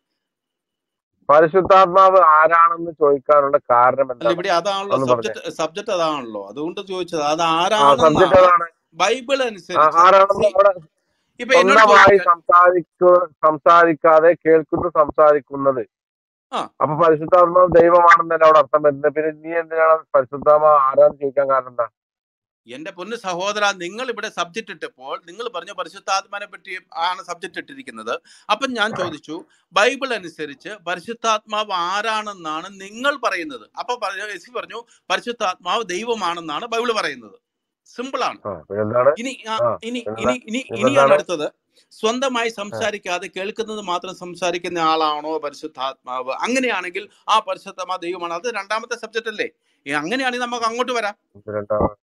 പരിശുദ്ധാത്മാവ് ആരാണെന്ന് ചോദിക്കാനുള്ള കാരണം അല്ല എന്താണ് ഇവിടെ അതാണല്ലോ ഒന്ന് പറഞ്ഞേ സബ്ജക്ട് സബ്ജക്ട് അതാണല്ലോ അതുകൊണ്ട് ചോദിച്ചത് അത് ആ സബ്ജക്ട് ആരാണെന്നാണ് അതാണ് ബൈബിൾ ആ, അനുസരിച്ച് ആരാണെന്ന് see, അവിടെ ഇപ്പൊ എന്നോട് സ്വന്തമായി ചോദിക്കുക സംസാരിക്കു സംസാരിക്കാതെ കേൾക്കുന്നു സംസാരിക്കുന്നത് ആ അപ്പൊ പരിശുദ്ധാത്മാവ് ദൈവമാണെന്നല്ല അവിടെ അർത്ഥം വരുന്നത് പിന്നെ നീ എന്തിനാണ് പരിശുദ്ധാത്മാവ് ആരാന്ന് ചോദിക്കാൻ കാരണം എന്താ എന്റെ പൊന്ന് സഹോദര നിങ്ങൾ ഇവിടെ സബ്ജക്റ്റ് ഇട്ടപ്പോൾ നിങ്ങൾ പറഞ്ഞു പരിശുദ്ധാത്മാനെ പറ്റി ആണ് സബ്ജക്റ്റ് ഇട്ടിരിക്കുന്നത് അപ്പം ഞാൻ ചോദിച്ചു ബൈബിൾ അനുസരിച്ച് പരിശുദ്ധാത്മാവ് ആരാണെന്നാണ് നിങ്ങൾ പറയുന്നത് അപ്പൊ പറഞ്ഞു യേശു പറഞ്ഞു പരിശുദ്ധാത്മാവ് ദൈവമാണെന്നാണ് ബൈബിൾ പറയുന്നത് സിമ്പിൾ ആണ് ആ എന്താണ് ഇനി ആ, ആ ഇനി എന്താ ഇനി ഇനി ഇനിയാണ് ഇതെന്താണ് അടുത്തത് സ്വന്തമായി ആ സംസാരിക്കാതെ കേൾക്കുന്നത് മാത്രം സംസാരിക്കുന്ന ആളാണോ പരിശുദ്ധാത്മാവ് അങ്ങനെയാണെങ്കിൽ ആ പരിശുദ്ധാത്മാവ് ദൈവമാണ് അത് രണ്ടാമത്തെ സബ്ജക്റ്റ് അല്ലേ ഈ അങ്ങനെയാണെങ്കിൽ നമുക്ക് അങ്ങോട്ട് വരാം രണ്ടാമത്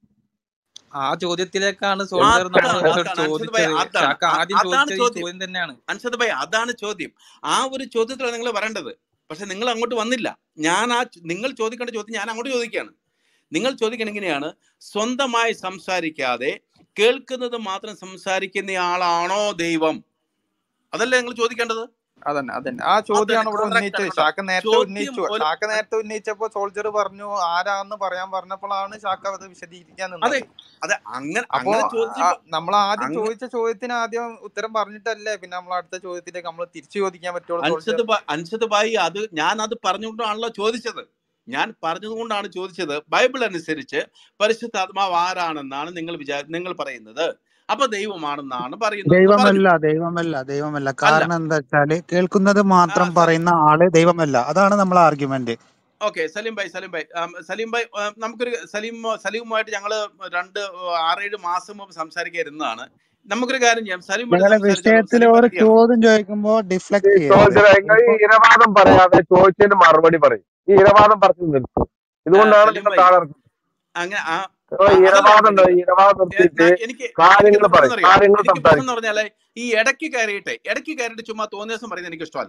ആ ചോദ്യത്തിലേക്കാണ് സോൾജർ അതാണ് നമ്മൾ അതാണ് അൻഷദ് ഭായ് ചോദിച്ചത് അതാണ് ഷാക്ക അ- ആദ്യം അതാണ് ചോദിച്ചത് ഈ ചോദ്യം ചോദ്യം തന്നെയാണ് അൻഷദ് ഭായ് അതാണ് ചോദ്യം ആ ഒരു ചോദ്യത്തിലാണ് നിങ്ങൾ വരേണ്ടത് പക്ഷെ നിങ്ങൾ അങ്ങോട്ട് വന്നില്ല ഞാൻ ആ ച- നിങ്ങൾ ചോദിക്കേണ്ട ചോദ്യം ഞാൻ അങ്ങോട്ട് ചോദിക്കുകയാണ് നിങ്ങൾ ചോദിക്കണം എങ്ങനെയാണ് സ്വന്തമായി സംസാരിക്കാതെ കേൾക്കുന്നത് മാത്രം സംസാരിക്കുന്ന ആളാണോ ദൈവം അതല്ലേ നിങ്ങൾ ചോദിക്കേണ്ടത് അതന്നെ അതന്നെ ആ അതന്നെ ചോദ്യമാണ് ഇവിടെ correct ഉന്നയിച്ചത് ആണ് കേട്ടോ ഷാക്ക നേരത്തെ ചോദ്യം ഉന്നയിച്ചു ഒരു ഷാക്ക നേരത്തെ ഉന്നയിച്ചപ്പോ സോൾജർ പറഞ്ഞു ആരാന്ന് പറയാൻ പറഞ്ഞപ്പോഴാണ് ഷാക്ക അത് വിശദീകരിക്കാൻ അതെ നിന്നത് അതെ അങ്ങനെ അപ്പോ അങ്ങനെ ചോദിച്ചപ്പോ നമ്മൾ ആദ്യം അങ്ങ ചോദിച്ച ചോദ്യത്തിന് ആദ്യം ഉത്തരം പറഞ്ഞിട്ടല്ലേ പിന്നെ നമ്മൾ അടുത്ത ചോദ്യത്തിലേക്ക് നമ്മൾ തിരിച്ചു ചോദിക്കാൻ പറ്റുള്ളൂ സോൾജർ അൻഷദ് ഭാ- അൻഷദ് ഭായി അത് ഞാൻ അത് പറഞ്ഞുകൊണ്ടാണല്ലോ ചോദിച്ചത് ഞാൻ പറഞ്ഞതുകൊണ്ടാണ് ചോദിച്ചത് ബൈബിൾ അനുസരിച്ച് പരിശുദ്ധാത്മാവ് ആരാണെന്നാണ് നിങ്ങൾ വിചാ നിങ്ങൾ പറയുന്നത് അപ്പൊ ദൈവമാണെന്നാണ് പറയുന്നത് പറഞ്ഞു ദൈവമല്ല ദൈവമല്ല ദൈവമല്ല അല്ല കാരണം എന്താ വെച്ചാല് കേൾക്കുന്നത് ആ, മാത്രം സ- പറയുന്ന ആള് ദൈവമല്ല അതാണ് നമ്മളെ ആർഗ്യുമെന്റ് ഓക്കെ സലീം ഭായ് സലീം ഭായ് ആം, സലീം ഭായ് ആ, നമുക്കൊരു സലീം സലീമുമായിട്ട് ഞങ്ങള് രണ്ട് ആറേഴ് മാസം മുമ്പ് സംസാരിക്കാതിരുന്നതാണ് നമുക്കൊരു കാര്യം ചെയ്യാം സലീം ഇവിടെ നിങ്ങളെ സംസാരിച്ചല്ലോ വിഷയത്തിൽ സലീം ഒരു റെഡിയാണോ ചോദ്യം ചോദിക്കുമ്പോ ഈ ഡിഫ്ലക്ട് ചെയ്യരുത് സോൾജറെ നിങ്ങൾ ഈ ഇപ്പൊ ഇരവാദം പറയാതെ ചോദിച്ചതിന് മറുപടി പറയും ഈ ഇരവാദം പറഞ്ഞു നിർത്തും ആ, ഇതുകൊണ്ടാണ് സലീം നിങ്ങൾ ഭായ് താഴെ അങ്ങനെ ആ നിങ്ങൾ ആ, ഈ അതല്ല ഞാൻ ഇരവാദം ഉണ്ടോ പറഞ്ഞത് ഈ ഇരവാദം ഏ, നിർത്തിയിട്ട് ഞാൻ- എനിക്ക് എനിക്ക് കാര്യങ്ങൾ എന്താ പറയും പ്രശ്നം അറിയാം കാര്യങ്ങൾ എനിക്ക് പ്രശ്നം എന്ന് സംസാരിക്കും പറഞ്ഞാല് ഈ ഇടയ്ക്ക് കയറിയിട്ട് ഇടയ്ക്ക് കയറിയിട്ട് ചുമ്മാ തോന്നിയ ദിവസം പറയുന്നത് എനിക്ക് ഇഷ്ടമല്ല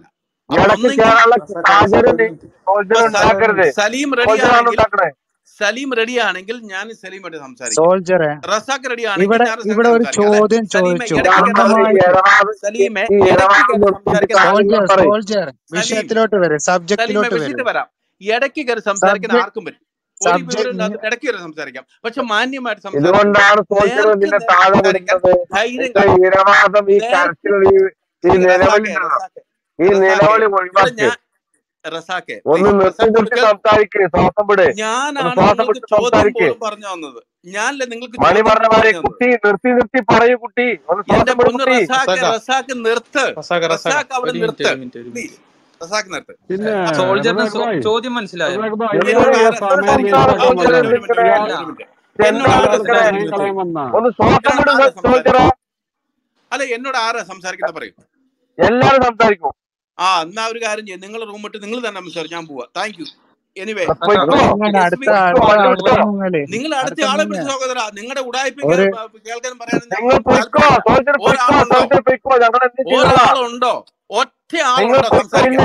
അപ്പൊ ഇടയ്ക്ക് ഒന്നെങ്കിൽ കയറാനുള്ള റസാക്ക റസാക്ക സാഹചര്യം ഒരു നീ മിനിറ്റ് സോൾജർ ഇപ്പൊ സ- റസാക്ക ഒരു ഉണ്ടാക്കരുത് മിനിറ്റ് സലീം സോൾജറാണ് റെഡിയാണെങ്കിൽ ഉണ്ടാക്കണേ സലീം റെഡിയാണെങ്കിൽ ഞാൻ സലീമായിട്ട് സംസാരിക്കാം സോൾജറെ റസാഖ് റെഡിയാണെങ്കിൽ ഇവിടെ ഞാൻ റസാഖ് ഇവിടെ ഒരു സംസാരിക്കാം അല്ലെ ചോദ്യം സലീമെ ചോദിച്ചു ഇടയ്ക്ക് കയറി ഞങ്ങൾ ഈ വ്യക്തമായിട്ട് ഇടപാട് ഈ സലീമെ ഈ ഇടയ്ക്ക് ഇടപാട് കയറി നിർത്തിയിട്ട് സംസാരിക്കാൻ കാര്യങ്ങൾ സോൾജർ പറയും സോൾജർ സലീം വിഷയത്തിലോട്ട് വരും സലീമെ സബ്ജക്റ്റിലോട്ട് വരും വിഷയത്തിൽ വരാം ഇടയ്ക്ക് കയറി സംസാരിക്കാൻ സബ്ജക്ട് ആർക്കും പറ്റും ഒരു വിവരം സബ്ജക്ട് ഇല്ലാത്ത ഇടയ്ക്ക് കയറി സംസാരിക്കാം പക്ഷെ മാന്യമായിട്ട് സംസാരിക്കുമ്പോൾ ഇതുകൊണ്ടാണ് സോൾജർ നേർക്ക് നിന്നെ നേരെ താഴെ സംസാരിക്കാൻ വിടുന്നത് ധൈര്യം നിന്റെ കാണിക്കണം ഇരവാദം ഈ നേർക്ക് കരച്ചിൽ ഈ ഈ റസാഖെ നിലവിളിണ്ടല്ലോ റസാഖെ ഈ റസാഖെ നിലവിളി ഇവിടെ ഒഴിവാക്ക് ഞാൻ റസാഖെ ഒന്ന് പ്ലീസ് നിർത്തി റസാഖ് നിർത്തി കൊടുക്ക സംസാരിക്ക് ശ്വാസം വിട് ഒന്ന് ഞാനാണ് ശ്വാസം നിങ്ങൾക്ക് വിട്ട് ചോദ്യം സംസാരിക്ക് പോലും പറഞ്ഞു തന്നത് ഞാനല്ലേ നിങ്ങൾക്ക് മണി ചോദ്യം പറഞ്ഞ പോലും മാതിരി പറഞ്ഞു തന്നത് കുട്ടി നിർത്തി നിർത്തി പറയൂ കുട്ടി ഒന്ന് എന്റെ ശ്വാസം വിട് പൊന്ന് കുട്ടി റസാഖ് റസാക്ക റസാഖ് നിർത്ത് റസാക്ക റസാക്ക റസാഖ് അവിടെ ഒരു മിനിറ്റ് നിർത്ത് ഒരു മിനിറ്റ് ഒരു മിനിറ്റ് പ്ലീസ് റസാഖ് നിർത്ത് പിന്നെ അപ്പൊ സോൾജറിന് റസാഖ് ഭായ് ചോദ്യം മനസ്സിലായോ റസാഖ് ഭായ് നിങ്ങൾ ഇയാൾ എന്നോട് എന്തൊരു സമയം ആരാ വേസ്റ്റ് സംസാരം ആക്കാൻ സോൾജർ വന്നത് എന്തിനാ ഒരു മിനിറ്റ് ഒരു മിനിറ്റ് ഒരു മിനിറ്റ് എന്താ എന്നോട് ആരാ ഇയാൾ നിൽക്കണേ സമയം സംസാരിക്കുന്നത് കളയാൻ വന്ന ഒന്ന് ശ്വാസം എന്നോട് വിട് ആരാ സോൾജറ സംസാരിക്കുന്നത് അല്ല എന്നോട് ആരാ സംസാരിക്കുന്ന പറയൂ എല്ലാരും സംസാരിക്കും ആ എന്നാ ഒരു കാര്യം ചെയ്യും നിങ്ങൾ റൂം ഇട്ട് നിങ്ങൾ തന്നെ സംസാരിച്ചു ഞാൻ പോവാ താങ്ക് യു എനിവേ എടാ റസാക്ക പൊയ്ക്കോ ഇങ്ങനെ അടുത്ത യെസ്മി പൊയ്ക്കോ അടുത്ത വണ്ടി അടുത്ത വിട്ടോ മുങ്ങല് നിങ്ങൾ അടുത്ത അടുത്ത ആളെ മുങ്ങ പിടിച്ച് സഹോദരാ നിങ്ങളുടെ ഉടായ്പ ഒരു കേൾക്കാനും പറയാനും നിങ്ങൾ ഞങ്ങൾക്ക് പൊയ്ക്കോ താല്പര്യമില്ല സോൾജർ പൊയ്ക്കോ ഒരാളുണ്ടോ സോൾജർ പൊയ്ക്കോ ഞങ്ങൾ എന്ത് ചെയ്തോളാം ഒരാളുണ്ടോ ഒറ്റ നിങ്ങൾ ആളുണ്ടോ പൊയ്ക്കോ ഇല്ല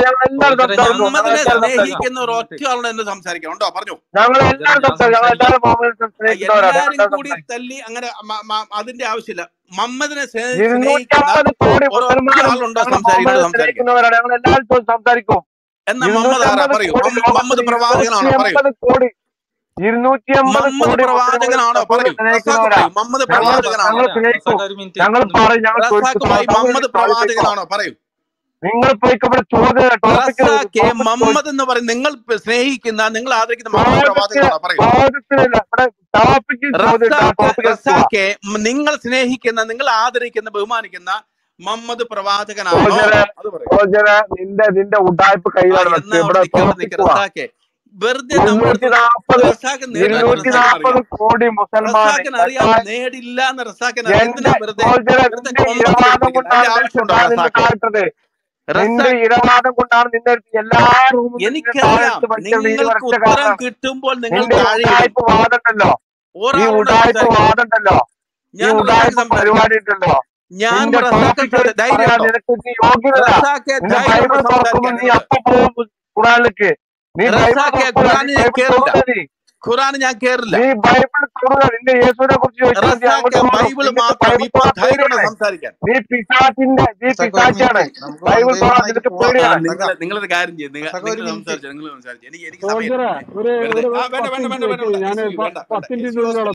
സംസാരിക്കാൻ ഞങ്ങൾ എല്ലാവരും സോൾജറെ ഞാൻ സംസാരിക്കും ഞങ്ങൾ മുഹമ്മദിനെ എല്ലാവരും സംസാരിക്കും സ്നേഹിക്കുന്ന ഒരു ഒറ്റ ആളുടെ എന്ന് സംസാരിക്കാം ഉണ്ടോ പറഞ്ഞു ഞങ്ങൾ സോൾജറെ എല്ലാവരും ഞാൻ സംസാരിക്കും ഞങ്ങൾ സംസാരിക്കാം എല്ലാവരും മുഹമ്മദിനെ സ്നേഹിക്കുന്നവരാണ് ഞങ്ങൾ എല്ലാരും എല്ലാവരും കൂടി സംസാരിക്കും തല്ലി അങ്ങനെ മ- മ- അതിന്റെ ആവശ്യമില്ല മമ്മദിനെ സ്നേ- ഇരുന്നൂറ്റി സ്നേഹിക്കുന്ന അമ്പത് കോടി ഒരൊറ്റ മുസൽമാനും ആളുണ്ടോ ഞങ്ങൾ സംസാരിക്കുന്നത് മുഹമ്മദിനെ സംസാരിക്കാം സ്നേഹിക്കുന്നവരാണ് ഞങ്ങൾ എല്ലാവരും സംസാരിക്കും എന്നാ മമ്മദ് ഇരുന്നൂറ്റി ആരാ അമ്പത് പറയൂ കോടി മമ്മ- മമ്മദ് ലോകത്തിൽ പ്രവാചകനാണോ ഇരുന്നൂറ്റി പറയൂ അമ്പത് കോടി ഇരുന്നൂറ്റി അമ്പത് മമ്മദ് കോടി മുസ്ലിമുകൾ പ്രവാചകനാണോ റസൂലിനെ പറയൂ റസാഖ് സ്നേഹിക്കുന്നവരാ പറയൂ മമ്മദ് ഞങ്ങൾ പ്രവാചകനാണോ ഞങ്ങൾ റസാക്ക സ്നേഹിക്കും റസാക്ക ഒരു മിനിറ്റ് ഞങ്ങൾ ഒന്ന് പറയും ഞങ്ങൾ ചോദിക്കും റസാഖ് ഭായി താങ്കൾ മമ്മദ് താഴെ പോയിക്കോ പ്രവാചകനാണോ പറയൂ നിങ്ങൾ പോയിക്കോ ഇവിടെ ചോദ്യം ടോപ്പിക്ക് റസാഖെ മുഹമ്മദ് ചോദിച്ചു മമ്മദ് എന്ന് പറയും നിങ്ങൾ സ്നേഹിക്കുന്ന നിങ്ങൾ ആദരിക്കുന്ന മമ്മദ് ചോദ്യത്തിന് പ്രവാചകനാണോ പറയൂ ചോദ്യത്തിനില്ല ഇവിടെ ടോപ്പിക്ക് ചോദ്യം റസാഖ് ടോപ്പിക്ക് പോവാ റസാഖെ മ- നിങ്ങൾ സ്നേഹിക്കുന്ന നിങ്ങൾ ആദരിക്കുന്ന ബഹുമാനിക്കുന്ന മമ്മദ് പ്രവാചകനാണോ സോജന അത് പറയൂ സോജന നിന്റെ നിന്റെ ഉടായ്പ ആ കയ്യിലാണ് വെച്ച് എന്നാ അവിടെ ഇവിടെ നിൽക്കുക അവിടെ ടോപ്പിക്ക് നിൽക്കുക പോവാ റസാഖെ വെറുതെ നമ്മുടെ ഇരുന്നൂറ്റി അടുത്ത് നാൽപ്പത് റസാഖ് നേടില്ല ഇരുന്നൂറ്റി റസാഖിന് നാൽപ്പത് അറിയാം കോടി മുസൽമാനെ റസാഖിന് അറിയാം നേടില്ല എന്ന് റസാഖിന് അറിയാം എന്റെ എന്തിനാ വെറുതെ സോജന വെറുതെ നിന്റെ കൊമ്പത്ത് ഇരവാദം കെട്ടിപ്പിടിക്കുന്നത് കൊണ്ടാണ് അതിന്റെ ആവശ്യമുണ്ടോ നിന്നെ റസാഖെ താഴ്ത്തത് നിന്റെ റസാഖ് ഇരവാദം കൊണ്ടാണ് നിന്നെ എല്ലാ റൂമിലും നിന്നെ എനിക്കറിയാം താഴ്ത്ത് പഠിച്ചത് ഈ നിങ്ങൾക്ക് ഒരൊറ്റ ഉത്തരം കാരണം കിട്ടുമ്പോൾ നിങ്ങൾ നിന്റെ താഴെ ഇടും ഉടായ്പ വാദമുണ്ടല്ലോ ഈ ഒരാളോട് ഉടായ്പ സംസാരിക്കും വാദമുണ്ടല്ലോ ഈ ഞാൻ റസാഖ് ഉടായ്പ സംസാരിക്കാം പരിപാടി ഉണ്ടല്ലോ ഞാൻ നിന്റെ റസാഖ് ടോപ്പിക്ക് സംസാരിക്കാം ധൈര്യം പറയാൻ ഉണ്ടോ നിനക്ക് നീ യോഗ്യതല്ല റസാഖെ നിന്റെ ധൈര്യം ബൈബിൾ ഉണ്ടോ തുറക്കുമ്പോൾ സംസാരിക്കാൻ നീ നിങ്ങൾ അപ്പൊ പോകും ഖുറാനിലേക്ക് നീ ബൈബിൾ റസാഖെ തുറക്കൂല ഖുറാൻ നീ ഞാൻ ബൈബിൾ കേറില്ല തൊടുക നീ ഖുറാൻ ഞാൻ കേറില്ല നീ ബൈബിൾ തൊടുക നിന്റെ യേശുവിനെ കുറിച്ച് ചോദിച്ചാൽ നീ അങ്ങോട്ട് റസാഖെ പോകും ബൈബിള് നിനക്ക് മാത്രം ബൈബിൾ ഇപ്പൊ തൊടാൻ ധൈര്യം ഉണ്ടോ പേടിയാണ് സംസാരിക്കാൻ നീ പിശാചിന്റെ നീ റസാക്ക ഒരു പിശാച്ചാണ് മിനിറ്റ് നമുക്ക് ബൈബിൾ വൺ ബൈ തൊടാൻ വൺ ആയിട്ട് നിനക്ക് പോവാം ആ പേടിയാണ് നിങ്ങൾ റസാക്ക നിങ്ങളൊരു കാര്യം ചെയ്യും നിങ്ങൾ റസാക്ക ഒരു നിങ്ങൾ മിനിറ്റ് സംസാരിച്ചു നിങ്ങൾ സംസാരിച്ചു എനിക്ക് എനിക്ക് സമയമില്ല സോൾജറെ പിന്നെ ഒരു വെറുതെ ഒരു ആ വേണ്ട പത്ത് വേണ്ട മിനിറ്റ് വേണ്ട വേണ്ട വെയിറ്റ് വേണ്ട ഞാൻ എസ് വി വേണ്ട വേണ്ട പത്ത് എസ് വി മിനിറ്റിനുള്ളിൽ